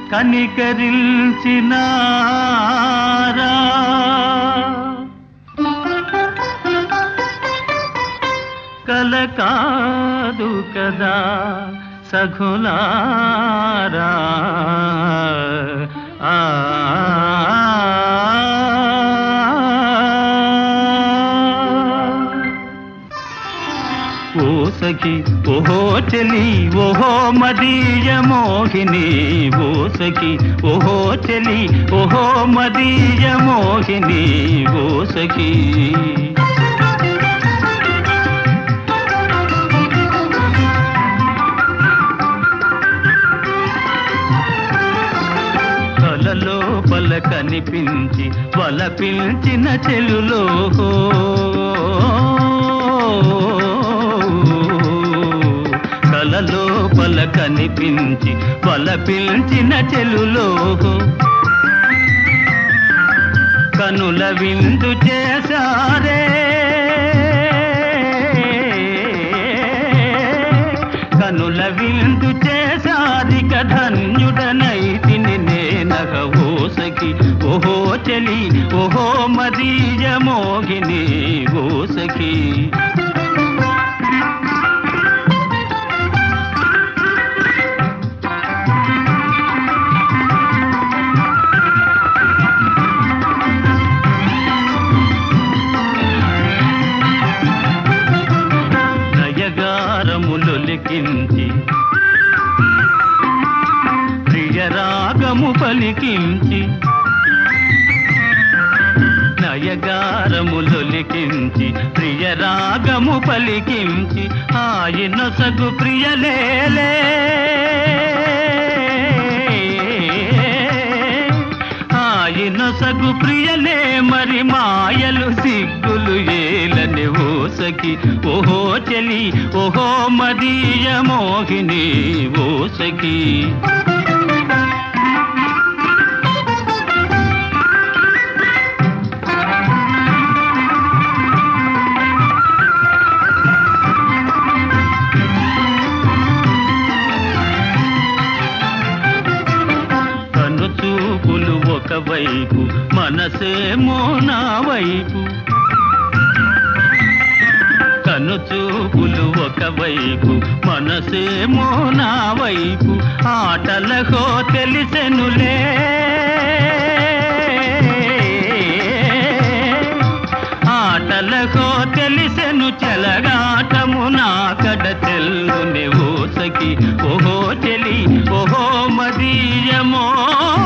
కనికరిల్చినారా కల కాదు కదా సఖులారా ఆ ఓ సఖి ఓహో చెలి ఓహో మదీయ మోహిని ఓ సఖి ఓహో చెలి ఓహో మదీయ మోహిని ఓ సఖి కలలో పల కనిపించి వల పిలిచిన చెలులో కలలో పల కనిపించి వల పిలిచిన చెలులో కనుల విందు చేశారే కనుల విందు చేశారిక ధన్యుడనైతిని నేనగ ఓసకి ఓహో చెలి ఓహో మదీయ మోగిని ఓసకి నయగారములొలికించి ప్రియరాగము పలికించి నయగారములొలికించి ప్రియరాగము పలికించి ఆయన సగు ప్రియలేలే ఆయన సగు ప్రియలే మరి మాయలు సిగ్గులు ఏలని ఓసకి ఓహో చెలి ఓహో మదీయ మోహిని ఓసకి కను చూపులు ఒకవైపు మనసేమో నా వైపు కను చూపులు ఒకవైపు మనసేమో నా వైపు ఆటలకో తెలిసెనులే ఆటలకో తెలిసెను చెలగాటము నా కడ తెల్లుని ఓసకి ఓహో చెలి ఓహో మదీయమో